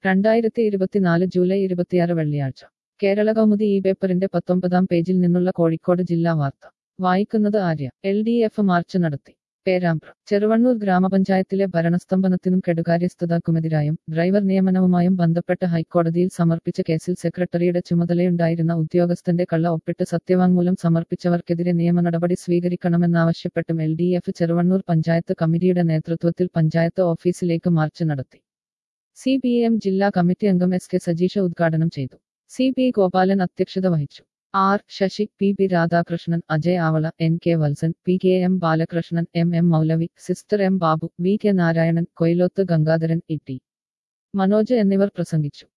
രണ്ടായിരത്തി ഇരുപത്തിനാല് ജൂലൈ ഇരുപത്തിയാറ് വെള്ളിയാഴ്ച കേരള കൗമുദി ഈ പേപ്പറിന്റെ പത്തൊമ്പതാം പേജിൽ നിന്നുള്ള കോഴിക്കോട് ജില്ലാ വാർത്ത വായിക്കുന്നത് Arya L D F march നടത്തി പേരാമ്പ്ര ചെറുവണ്ണൂർ ഗ്രാമപഞ്ചായത്തിലെ ഭരണസ്തംഭനത്തിനും കെടുകാര്യസ്ഥതക്കുമെതിരായും ഡ്രൈവർ നിയമനവുമായും ബന്ധപ്പെട്ട് ഹൈക്കോടതിയിൽ സമർപ്പിച്ച കേസിൽ സെക്രട്ടറിയുടെ ചുമതലയുണ്ടായിരുന്ന ഉദ്യോഗസ്ഥന്റെ കള്ള ഒപ്പിട്ട് സത്യവാങ്മൂലം സമർപ്പിച്ചവർക്കെതിരെ നിയമ നടപടി സ്വീകരിക്കണമെന്നാവശ്യപ്പെട്ടും L D F Cheruvannur panchayat കമ്മിറ്റിയുടെ നേതൃത്വത്തിൽ പഞ്ചായത്ത് ഓഫീസിലേക്ക് മാർച്ച് നടത്തി സി പി എം ജില്ലാ കമ്മിറ്റി അംഗം എസ് കെ സജീഷ ഉദ്ഘാടനം ചെയ്തു സി പി ഗോപാലൻ അധ്യക്ഷത വഹിച്ചു R Sasi P P Radhakrishnan Ajay Avala N K Valsan P K M Balakrishnan M M Moulavi sister M Babu V K Narayanan Koyiloth Gangadharan E T Manoj എന്നിവർ പ്രസംഗിച്ചു